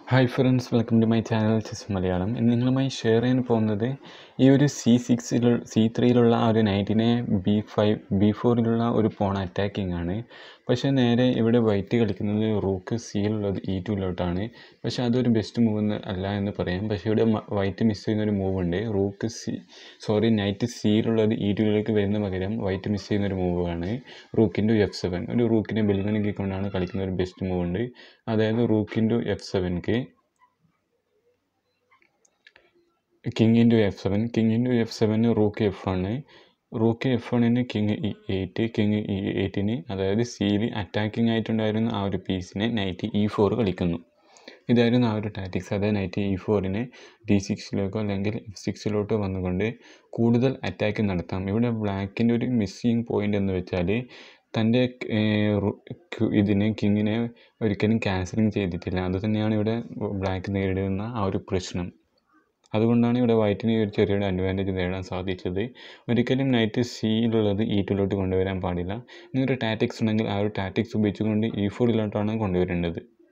hi friends welcome to my channel chess Malayalam ഇന്ന് നിങ്ങളുമായി share ചെയ്യാൻ പോകുന്നത് ഈ ഒരു സി സിക്സിൽ സി ത്രീയിലുള്ള ആ ഒരു നൈറ്റിനെ ബി ഫൈവ് ബി ഫോറിലുള്ള ഒരു പോൺ അറ്റാക്കിംഗ് ആണ് പക്ഷേ നേരെ ഇവിടെ വൈറ്റ് കളിക്കുന്നത് റൂക്ക് സിയിലുള്ളത് ഇ ടുവിലോട്ടാണ് പക്ഷേ അതൊരു ബെസ്റ്റ് മൂവ് എന്ന് അല്ല എന്ന് പറയാം പക്ഷേ ഇവിടെ വൈറ്റ് മിസ് ചെയ്യുന്ന ഒരു മൂവ് ഉണ്ട് റൂക്ക് സി സോറി നൈറ്റ് സിയിലുള്ളത് ഇ ടുവിലേക്ക് വരുന്ന പകരം വൈറ്റ് മിസ് ചെയ്യുന്ന ഒരു മൂവാണ് റൂക്കിൻ്റെ എഫ് സെവൻ ഒരു റൂക്കിനെ ബെല്ലിനക്കിക്കൊണ്ടാണ് കളിക്കുന്ന ഒരു ബെസ്റ്റ് മൂവ് ഉണ്ട് അതായത് റൂക്കിൻ്റെ എഫ് സെവൻക്ക് king into F seven king into F സെവന് റൂക്ക് എഫ് ആണ് റൂക്ക് എഫ് വണ്ണിന് king E eight king E എയ്റ്റിന് അതായത് സിയിൽ അറ്റാക്കിംഗ് ആയിട്ടുണ്ടായിരുന്ന ആ ഒരു പീസിനെ നൈറ്റ് ഇ ഫോർ കളിക്കുന്നു ഇതായിരുന്നു ആ ഒരു ടാറ്റിക്സ് അതായത് നൈറ്റ് ഇ ഫോറിനെ ഡി സിക്സിലേക്കോ അല്ലെങ്കിൽ എഫ് സിക്സിലോട്ടോ വന്നുകൊണ്ട് കൂടുതൽ അറ്റാക്ക് നടത്താം ഇവിടെ ബ്ലാക്കിൻ്റെ ഒരു മിസ്സിങ് പോയിൻ്റ് എന്ന് വെച്ചാൽ തൻ്റെ ഇതിനെ കിങ്ങിനെ ഒരിക്കലും ക്യാൻസലിങ് ചെയ്തിട്ടില്ല അത് തന്നെയാണ് ഇവിടെ ബ്ലാക്ക് നേരിടുന്ന ആ ഒരു പ്രശ്നം അതുകൊണ്ടാണ് ഇവിടെ വൈറ്റിന് ഒരു ചെറിയൊരു അഡ്വാൻറ്റേജ് നേടാൻ സാധിച്ചത് ഒരിക്കലും നൈറ്റ് സിയിലുള്ളത് ഇ ടുയിലോട്ട് കൊണ്ടുവരാൻ പാടില്ല ഇനി ഒരു ടാറ്റിക്സ് ഉണ്ടെങ്കിൽ ആ ഒരു ടാറ്റിക്സ് ഉപയോഗിച്ചുകൊണ്ട് ഇ ഫോറിലോട്ടാണ് കൊണ്ടുവരേണ്ടത്